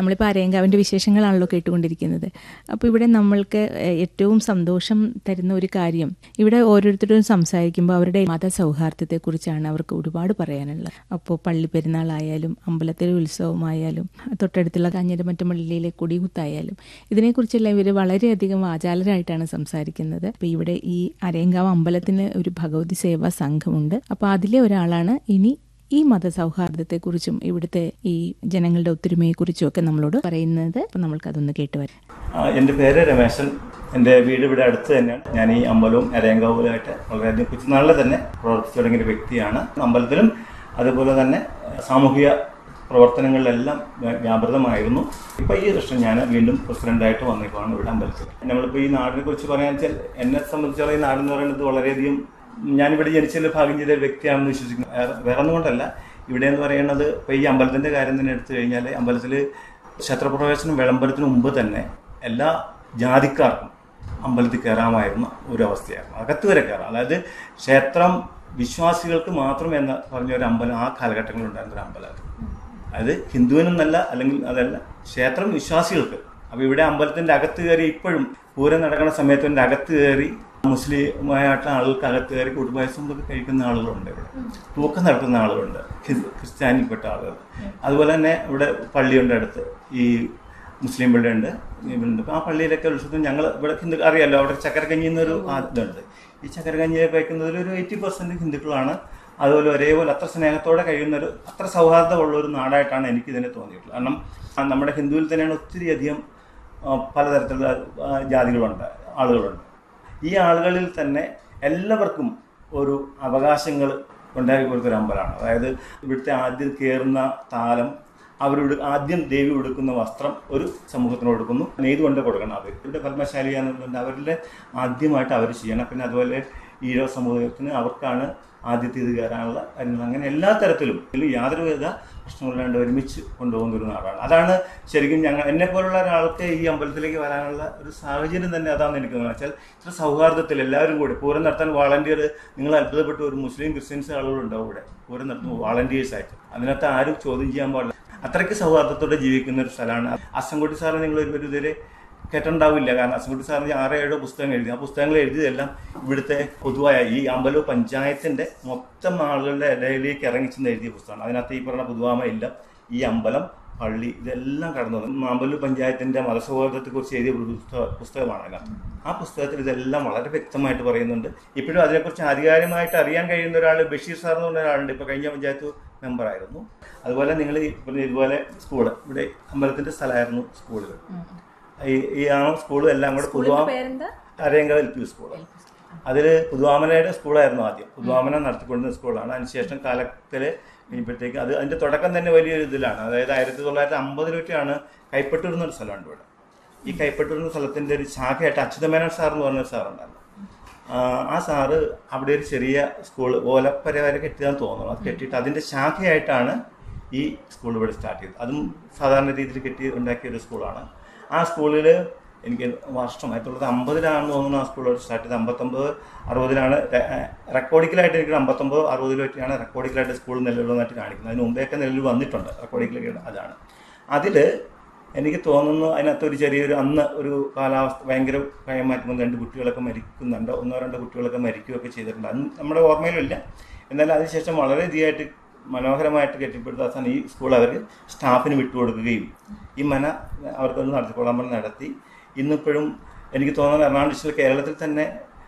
നമ്മളിപ്പോൾ അരയങ്കാവിൻ്റെ വിശേഷങ്ങളാണല്ലോ കേട്ടുകൊണ്ടിരിക്കുന്നത് അപ്പോൾ ഇവിടെ നമ്മൾക്ക് ഏഹ്, ഏറ്റവും സന്തോഷം തരുന്ന ഒരു കാര്യം ഇവിടെ ഓരോരുത്തരും സംസാരിക്കുമ്പോൾ അവരുടെ മതസൗഹാർദ്ദത്തെക്കുറിച്ചാണ് അവർക്ക് ഒരുപാട് പറയാനുള്ളത് അപ്പോൾ പള്ളി പെരുന്നാളായാലും അമ്പലത്തിലെ ഉത്സവമായാലും തൊട്ടടുത്തുള്ള കാഞ്ഞിരമറ്റം പള്ളിയിലെ കൊടികുത്തായാലും ഇതിനെക്കുറിച്ചെല്ലാം ഇവർ വളരെയധികം വാചാലരായിട്ടാണ് സംസാരിക്കുന്നത് അപ്പോൾ ഇവിടെ ഈ അരയങ്കാവ് അമ്പലത്തിന് ഒരു ഭഗവതി സേവാ സംഘമുണ്ട് അപ്പോൾ അതിലെ ഒരാളാണ് ഇനി ഈ മതസൗഹാർദ്ദത്തെക്കുറിച്ചും ഇവിടുത്തെ ഈ ജനങ്ങളുടെ ഒത്തൊരുമയെക്കുറിച്ചും ഒക്കെ നമ്മളോട് പറയുന്നത് അപ്പം നമ്മൾക്കതൊന്ന് കേട്ട് വരാം ആ, എൻ്റെ പേര് രമേശൻ എൻ്റെ വീട് ഇവിടെ അടുത്ത് തന്നെയാണ് ഞാൻ ഈ അമ്പലവും അരയങ്കാവിലുമായിട്ട് വളരെയധികം കൊച്ചുനാളിലെ തന്നെ പ്രവർത്തിച്ചു തുടങ്ങിയ ഒരു വ്യക്തിയാണ് അമ്പലത്തിലും അതുപോലെ തന്നെ സാമൂഹിക പ്രവർത്തനങ്ങളിലെല്ലാം വ്യ- വ്യാപൃതമായിരുന്നു ഇപ്പോൾ ഈ വർഷം ഞാൻ വീണ്ടും പ്രസിഡൻ്റായിട്ട് വന്നേക്കാണ് ഇവിടെ അമ്പലത്തിൽ നമ്മളിപ്പോൾ ഈ നാടിനെ കുറിച്ച് പറയാൻ വെച്ചാൽ എന്നെ സംബന്ധിച്ചോളം ഈ നാടെന്ന് പറയുന്നത് വളരെയധികം ഞാനിവിടെ ജനിച്ചതിൽ ഭാഗ്യം ചെയ്ത ഒരു വ്യക്തിയാണെന്ന് വിശ്വസിക്കുന്നു വേറെ വേറെ ഒന്നും കൊണ്ടല്ല ഇവിടെ എന്ന് പറയുന്നത് ഇപ്പോൾ ഈ അമ്പലത്തിൻ്റെ കാര്യം തന്നെ എടുത്തു കഴിഞ്ഞാൽ അമ്പലത്തിൽ ക്ഷേത്രപ്രവേശനം വിളംബരത്തിന് മുമ്പ് തന്നെ എല്ലാ ജാതിക്കാർക്കും അമ്പലത്തിൽ കയറാമായിരുന്ന ഒരു അവസ്ഥയായിരുന്നു അകത്ത് വരെ കയറാം അതായത് ക്ഷേത്രം വിശ്വാസികൾക്ക് മാത്രം എന്ന് പറഞ്ഞ ഒരു അമ്പലം ആ കാലഘട്ടങ്ങളിൽ ഉണ്ടായിരുന്ന ഒരു അമ്പലമായിരുന്നു അതായത് ഹിന്ദുവിനൊന്നല്ല അല്ലെങ്കിൽ അതല്ല ക്ഷേത്രം വിശ്വാസികൾക്ക് അപ്പോൾ ഇവിടെ അമ്പലത്തിൻ്റെ അകത്ത് കയറി ഇപ്പോഴും പൂരം നടക്കുന്ന സമയത്ത് ഇതിൻ്റെ അകത്ത് കയറി മുസ്ലിമായിട്ടുള്ള ആളുകൾക്ക് അകത്ത് കയറി കുടുംബായസം ഒക്കെ കഴിക്കുന്ന ആളുകളുണ്ട് ഇവിടെ തൂക്കം നടത്തുന്ന ആളുകളുണ്ട് ഹിന്ദു ക്രിസ്ത്യാനിൽപ്പെട്ട ആളുകൾ അതുപോലെ തന്നെ ഇവിടെ പള്ളിയുണ്ട് അടുത്ത് ഈ മുസ്ലിം പള്ളിയുണ്ട് ഇവരുണ്ട് അപ്പോൾ ആ പള്ളിയിലൊക്കെ ഉത്സവത്തിന് ഞങ്ങൾ ഇവിടെ ഹിന്ദു അറിയാമല്ലോ അവിടെ ചക്കരക്കഞ്ഞി എന്നൊരു ആ ഇതുണ്ട് ഈ ചക്കരക്കഞ്ഞിയെ കഴിക്കുന്നതിൽ ഒരു എയ്റ്റി പെർസെൻറ്റ് ഹിന്ദുക്കളാണ് അതുപോലെ ഒരേപോലെ അത്ര സ്നേഹത്തോടെ കഴിയുന്ന ഒരു അത്ര സൗഹാർദ്ദമുള്ള ഒരു നാടായിട്ടാണ് എനിക്കിതിനെ തോന്നിയിട്ടുള്ളത് കാരണം ആ നമ്മുടെ ഹിന്ദുവിൽ തന്നെയാണ് ഒത്തിരി അധികം ആ, പലതരത്തിലുള്ള ആ, ജാതികളുണ്ട് ആളുകളുണ്ട് ഈ ആളുകളിൽ തന്നെ എല്ലാവർക്കും ഒരു അവകാശങ്ങൾ ഉണ്ടാക്കി കൊടുത്തൊരു അമ്പലമാണ് അതായത് ഇവിടുത്തെ ആദ്യം കയറുന്ന താലം അവരുടെ ആദ്യം ദേവി ഉടുക്കുന്ന വസ്ത്രം ഒരു സമൂഹത്തിന് കൊടുക്കുന്നു നെയ്ത് കൊണ്ട് കൊടുക്കണം അവർ ഇവിടെ പത്മശാലി എന്നുള്ളത് അവരുടെ ആദ്യമായിട്ട് അവർ ചെയ്യണം പിന്നെ അതുപോലെ ഈഴവ സമൂഹത്തിന് അവർക്കാണ് ആദ്യത്തെ ഇത് കയറാനുള്ള കാര്യങ്ങൾ അങ്ങനെ എല്ലാ തരത്തിലും ഇതിൽ യാതൊരുവിധ പ്രശ്നങ്ങളില്ലാണ്ട് ഒരുമിച്ച് കൊണ്ടുപോകുന്ന ഒരു നാടാണ് അതാണ് ശരിക്കും ഞങ്ങൾ എന്നെ പോലുള്ള ഒരാൾക്ക് ഈ അമ്പലത്തിലേക്ക് വരാനുള്ള ഒരു സാഹചര്യം തന്നെ അതാണെന്ന് എനിക്ക് തോന്നുന്നത് വെച്ചാൽ ഇത്ര സൗഹാർദ്ദത്തിൽ എല്ലാവരും കൂടി പൂരം നടത്താൻ വാളണ്ടിയർ നിങ്ങൾ അത്ഭുതപ്പെട്ട ഒരു മുസ്ലിം ക്രിസ്ത്യൻസ് ആളുകളുണ്ടാവും ഇവിടെ പൂരം നടത്തുന്ന വാളണ്ടിയേഴ്സ് ആയിട്ട് അതിനകത്ത് ആരും ചോദ്യം ചെയ്യാൻ പാടില്ല അത്രയ്ക്ക് സൗഹാർദ്ദത്തോടെ ജീവിക്കുന്ന ഒരു സ്ഥലമാണ് അസംകുട്ടി സാറ് നിങ്ങൾ ഒരു ഇതുവരെ കേട്ടിട്ടുണ്ടാവില്ല കാരണം അസംകുട്ടി സാറിന് ആറോ ഏഴോ പുസ്തകങ്ങൾ എഴുതി ആ പുസ്തകങ്ങൾ എഴുതിയതെല്ലാം ഇവിടുത്തെ പൊതുവായ ഈ അമ്പലൂർ പഞ്ചായത്തിന്റെ മൊത്തം ആളുകളുടെ ഇടയിലേക്ക് ഇറങ്ങിച്ചെന്ന് എഴുതിയ പുസ്തകമാണ് അതിനകത്ത് ഈ പറഞ്ഞ പുതുവാമ ഇല്ല ഈ അമ്പലം പള്ളി ഇതെല്ലാം കടന്നു വന്നു അമ്പലൂർ പഞ്ചായത്തിന്റെ മതസൗഹാർദ്ദത്തെക്കുറിച്ച് എഴുതിയ ഒരു പുസ്തക പുസ്തകമാണ് അതിനകത്ത് ആ പുസ്തകത്തിൽ ഇതെല്ലാം വളരെ വ്യക്തമായിട്ട് പറയുന്നുണ്ട് ഇപ്പോഴും അതിനെക്കുറിച്ച് ആധികാരികമായിട്ട് അറിയാൻ കഴിയുന്ന ഒരാൾ ബഷീർ സാർ എന്ന് പറഞ്ഞ ഒരാളുണ്ട് ഇപ്പോൾ കഴിഞ്ഞ പഞ്ചായത്ത് മെമ്പറായിരുന്നു അതുപോലെ നിങ്ങൾ ഈ പറഞ്ഞ ഇതുപോലെ സ്കൂള് ഇവിടെ അമ്പലത്തിന്റെ സ്ഥലമായിരുന്നു സ്കൂളുകൾ ഈ ഈ ആ സ്കൂളും എല്ലാം കൂടെ Puthuva Arayankavu L P school അതിൽ പുതുവാമനയുടെ സ്കൂളായിരുന്നു ആദ്യം പുതുവാമന നടത്തിക്കൊണ്ടിരുന്ന സ്കൂളാണ് അതിനുശേഷം കാലത്തിൽ കഴിഞ്ഞപ്പോഴത്തേക്ക് അത് അതിന്റെ തുടക്കം തന്നെ വലിയൊരു ഇതിലാണ് അതായത് ആയിരത്തി തൊള്ളായിരത്തി അമ്പതിലൊക്കെയാണ് കൈപ്പറ്റൂർ എന്നൊരു സ്ഥലമുണ്ട് ഇവിടെ ഈ കൈപ്പറ്റൂർ എന്ന സ്ഥലത്തിന്റെ ഒരു ശാഖയായിട്ട് അച്യുതമേനോൻ സാർ എന്ന് പറഞ്ഞ സാറുണ്ടായിരുന്നു ആ, ആ സാറ് അവിടെ ഒരു ചെറിയ സ്കൂൾ ഓലപ്പര വരെ കെട്ടിയതാന്ന് തോന്നുന്നു അത് കെട്ടിയിട്ട് അതിന്റെ ശാഖയായിട്ടാണ് ഈ സ്കൂൾ ഇവിടെ സ്റ്റാർട്ട് ചെയ്തത് അതും സാധാരണ രീതിയിൽ കെട്ടി ഉണ്ടാക്കിയ ഒരു സ്കൂളാണ് ആ സ്കൂളിൽ എനിക്ക് വർഷം ആയിരത്തി തൊള്ളായിരത്തി അമ്പതിലാണെന്ന് തോന്നുന്നു ആ സ്കൂൾ സ്റ്റാർട്ട് ചെയ്തത് അമ്പത്തൊമ്പത് അറുപതിലാണ് റെക്കോർഡിക്കലായിട്ട് എനിക്ക് അമ്പത്തൊമ്പത് അറുപതിലൊക്കെയാണ് റെക്കോർഡിക്കലായിട്ട് സ്കൂൾ നിലവിലുള്ളതായിട്ട് കാണിക്കുന്നത് അതിന് മുമ്പേയൊക്കെ നിലവിൽ വന്നിട്ടുണ്ട് റെക്കോർഡിക്കലൊക്കെ അതാണ് അതിൽ എനിക്ക് തോന്നുന്നു അതിനകത്ത് ഒരു ചെറിയൊരു അന്ന് ഒരു കാലാവസ്ഥ ഭയങ്കര ഭയമാറ്റുമ്പോൾ രണ്ട് കുട്ടികളൊക്കെ മരിക്കുന്നുണ്ട് ഒന്നോ രണ്ടോ കുട്ടികളൊക്കെ മരിക്കുകയൊക്കെ ചെയ്തിട്ടുണ്ട് അന്ന് നമ്മുടെ ഓർമ്മയിലില്ല എന്നാൽ അതിനുശേഷം വളരെ ഇതായിട്ട് മനോഹരമായിട്ട് കെട്ടിപ്പടുത്ത അവസാനം ഈ സ്കൂൾ അവർ സ്റ്റാഫിന് വിട്ടുകൊടുക്കുകയും ഈ മന അവർക്കൊന്ന് നടത്തിക്കൊള്ളാൻ പറഞ്ഞ് നടത്തി ഇന്നിപ്പോഴും എനിക്ക് തോന്നുന്നു എറണാകുളം ഡിസ്ട്രിക്ട് കേരളത്തിൽ തന്നെ